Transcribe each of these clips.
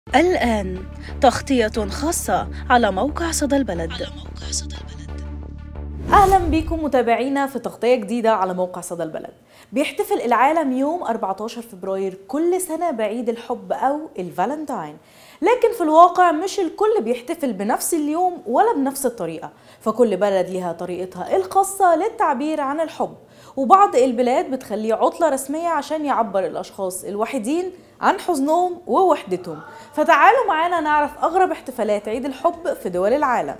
الآن تغطية خاصة على موقع صدى البلد اهلا بيكم متابعينا في تغطيه جديده على موقع صدى البلد بيحتفل العالم يوم 14 فبراير كل سنه بعيد الحب او الفالنتاين لكن في الواقع مش الكل بيحتفل بنفس اليوم ولا بنفس الطريقه فكل بلد ليها طريقتها الخاصه للتعبير عن الحب وبعض البلاد بتخليه عطله رسميه عشان يعبر الاشخاص الوحيدين عن حزنهم ووحدتهم فتعالوا معانا نعرف اغرب احتفالات عيد الحب في دول العالم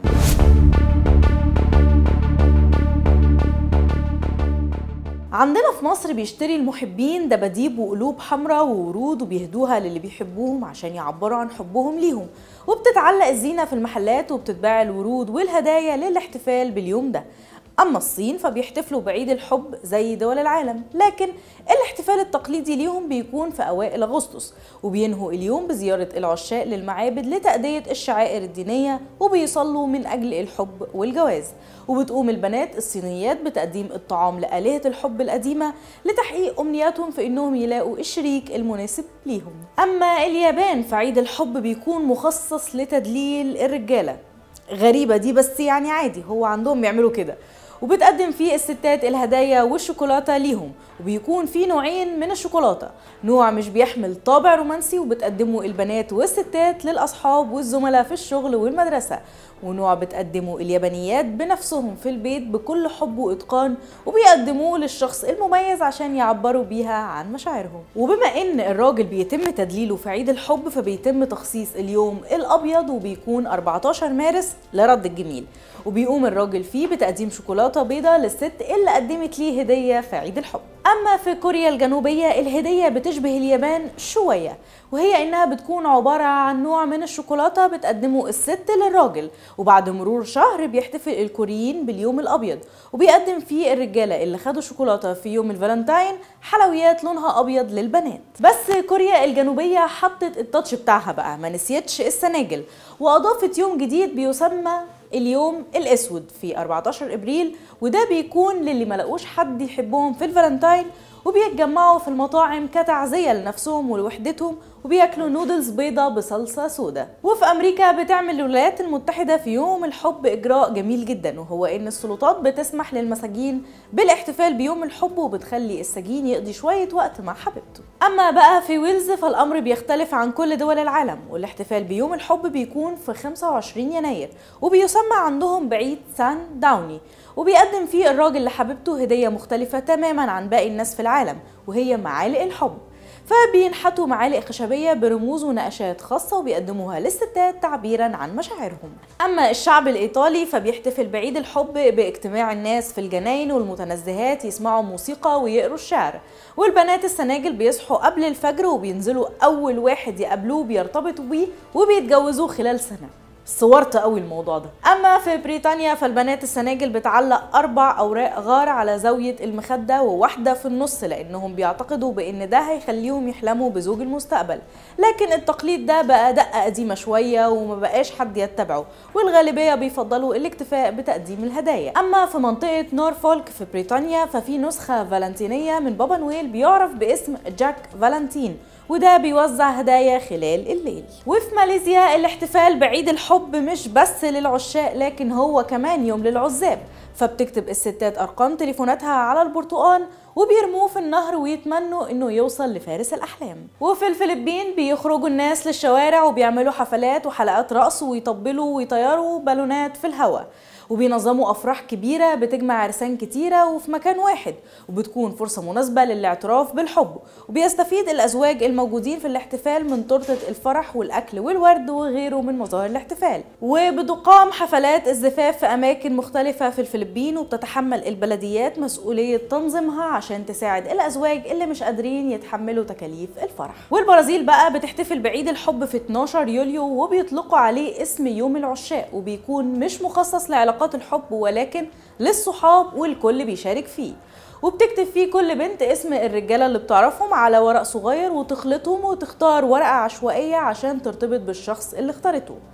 عندنا في مصر بيشتري المحبين دباديب وقلوب حمراء وورود وبيهدوها للي بيحبوهم عشان يعبروا عن حبهم ليهم وبتتعلق الزينة في المحلات وبتتباع الورود والهدايا للاحتفال باليوم ده أما الصين فبيحتفلوا بعيد الحب زي دول العالم لكن الاحتفال التقليدي ليهم بيكون في أوائل أغسطس وبينهوا اليوم بزيارة العشاق للمعابد لتأدية الشعائر الدينية وبيصلوا من أجل الحب والجواز وبتقوم البنات الصينيات بتقديم الطعام لآلهة الحب القديمة لتحقيق أمنياتهم في إنهم يلاقوا الشريك المناسب ليهم أما اليابان فعيد الحب بيكون مخصص لتدليل الرجالة غريبة دي بس يعني عادي هو عندهم بيعملوا كده وبتقدم فيه الستات الهدايا والشوكولاتة ليهم وبيكون في نوعين من الشوكولاتة نوع مش بيحمل طابع رومانسي وبتقدمه البنات والستات للأصحاب والزملاء في الشغل والمدرسة ونوع بتقدمه اليابانيات بنفسهم في البيت بكل حب وإتقان وبيقدموه للشخص المميز عشان يعبروا بيها عن مشاعرهم وبما إن الراجل بيتم تدليله في عيد الحب فبيتم تخصيص اليوم الأبيض وبيكون 14 مارس لرد الجميل وبيقوم الراجل فيه بتقديم شوكولاتة بيضة للست اللي قدمت ليه هدية في عيد الحب أما في كوريا الجنوبية الهدية بتشبه اليابان شوية وهي إنها بتكون عبارة عن نوع من الشوكولاتة بتقدمه الست للراجل وبعد مرور شهر بيحتفل الكوريين باليوم الأبيض وبيقدم فيه الرجالة اللي خدوا شوكولاتة في يوم الفالنتاين حلويات لونها أبيض للبنات بس كوريا الجنوبية حطت التاتش بتاعها بقى ما نسيتش السناجل وأضافت يوم جديد بيسمى اليوم الاسود في 14 ابريل وده بيكون للي ملقوش حد يحبهم في الفالنتاين وبيتجمعوا في المطاعم كتعزية لنفسهم ولوحدتهم وبياكلوا نودلز بيضة بصلصة سودا وفي أمريكا بتعمل الولايات المتحدة في يوم الحب إجراء جميل جدا وهو إن السلطات بتسمح للمساجين بالاحتفال بيوم الحب وبتخلي السجين يقضي شوية وقت مع حبيبته أما بقى في ويلز فالأمر بيختلف عن كل دول العالم والاحتفال بيوم الحب بيكون في 25 يناير وبيسمى عندهم بعيد سان داوني وبيقدم فيه الراجل لحبيبته هدية مختلفة تماما عن باقي الناس في العالم وهي معالق الحب فبينحتوا معالق خشبية برموز ونقشات خاصة وبيقدموها للستات تعبيرا عن مشاعرهم أما الشعب الإيطالي فبيحتفل بعيد الحب باجتماع الناس في الجناين والمتنزهات يسمعوا موسيقى ويقروا الشعر والبنات السناجل بيصحوا قبل الفجر وبينزلوا أول واحد يقابلوه بيرتبطوا بيه وبيتجوزوه خلال سنة صورت قوي الموضوع ده اما في بريطانيا فالبنات السناجل بتعلق اربع اوراق غار على زاويه المخده وواحده في النص لانهم بيعتقدوا بان ده هيخليهم يحلموا بزوج المستقبل لكن التقليد ده بقى دقه قديمه شويه وما بقاش حد يتبعه والغالبيه بيفضلوا الاكتفاء بتقديم الهدايا اما في منطقه نورفولك في بريطانيا ففي نسخه فالنتينيه من بابا نويل بيعرف باسم جاك فالنتين وده بيوزع هدايا خلال الليل وفي ماليزيا الاحتفال بعيد الحب مش بس للعشاق لكن هو كمان يوم للعزاب فبتكتب الستات ارقام تليفوناتها على البرتقال وبيرموه في النهر ويتمنوا انه يوصل لفارس الاحلام وفي الفلبين بيخرجوا الناس للشوارع وبيعملوا حفلات وحلقات رقص ويطبلوا ويطيروا بالونات في الهواء وبينظموا افراح كبيره بتجمع عرسان كتيره وفي مكان واحد وبتكون فرصه مناسبه للاعتراف بالحب وبيستفيد الازواج الموجودين في الاحتفال من تورته الفرح والاكل والورد وغيره من مظاهر الاحتفال وبتقام حفلات الزفاف في اماكن مختلفه في الفلبين وبتتحمل البلديات مسؤوليه تنظيمها عشان تساعد الازواج اللي مش قادرين يتحملوا تكاليف الفرح والبرازيل بقى بتحتفل بعيد الحب في 12 يوليو وبيطلقوا عليه اسم يوم العشاق وبيكون مش مخصص لعلاقات علاقات الحب ولكن للصحاب والكل بيشارك فيه وبتكتب فيه كل بنت اسم الرجاله اللي بتعرفهم على ورق صغير وتخلطهم وتختار ورقه عشوائيه عشان ترتبط بالشخص اللي اختارته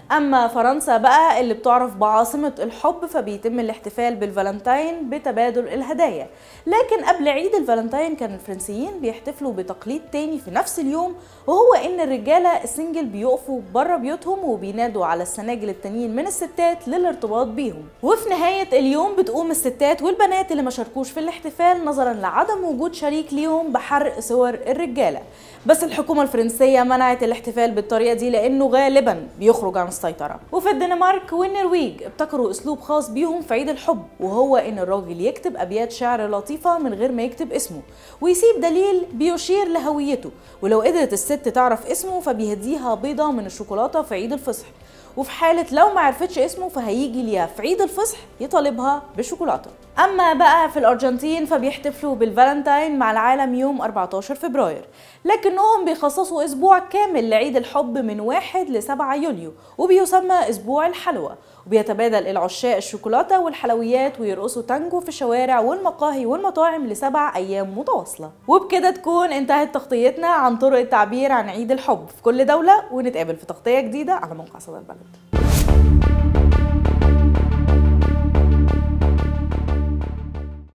اما فرنسا بقى اللي بتعرف بعاصمة الحب فبيتم الاحتفال بالفالنتاين بتبادل الهدايا لكن قبل عيد الفالنتاين كان الفرنسيين بيحتفلوا بتقليد تاني في نفس اليوم وهو ان الرجالة السنجل بيقفوا بره بيوتهم وبينادوا على السناجل التانيين من الستات للارتباط بيهم وفي نهاية اليوم بتقوم الستات والبنات اللي ما شاركوش في الاحتفال نظرا لعدم وجود شريك ليهم بحرق صور الرجالة بس الحكومة الفرنسية منعت الاحتفال بالطريقة دي لأنه غالبا بيخرج عن السيطرة وفي الدنمارك والنرويج ابتكروا أسلوب خاص بيهم في عيد الحب وهو إن الراجل يكتب أبيات شعر لطيفة من غير ما يكتب اسمه ويسيب دليل بيشير لهويته ولو قدرت الست تعرف اسمه فبيهديها بيضة من الشوكولاتة في عيد الفصح وفي حالة لو ما عرفتش اسمه فهيجي ليها في عيد الفصح يطالبها بالشوكولاتة أما بقى في الأرجنتين فبيحتفلوا بالفالنتاين مع العالم يوم 14 فبراير لكنهم بيخصصوا أسبوع كامل لعيد الحب من 1 ل 7 يوليو وبيسمى أسبوع الحلوى وبيتبادل العشاق الشوكولاتة والحلويات ويرقصوا تانجو في الشوارع والمقاهي والمطاعم لسبع أيام متواصلة وبكده تكون انتهت تغطيتنا عن طرق التعبير عن عيد الحب في كل دولة ونتقابل في تغطية جديدة على موقع صدى البلد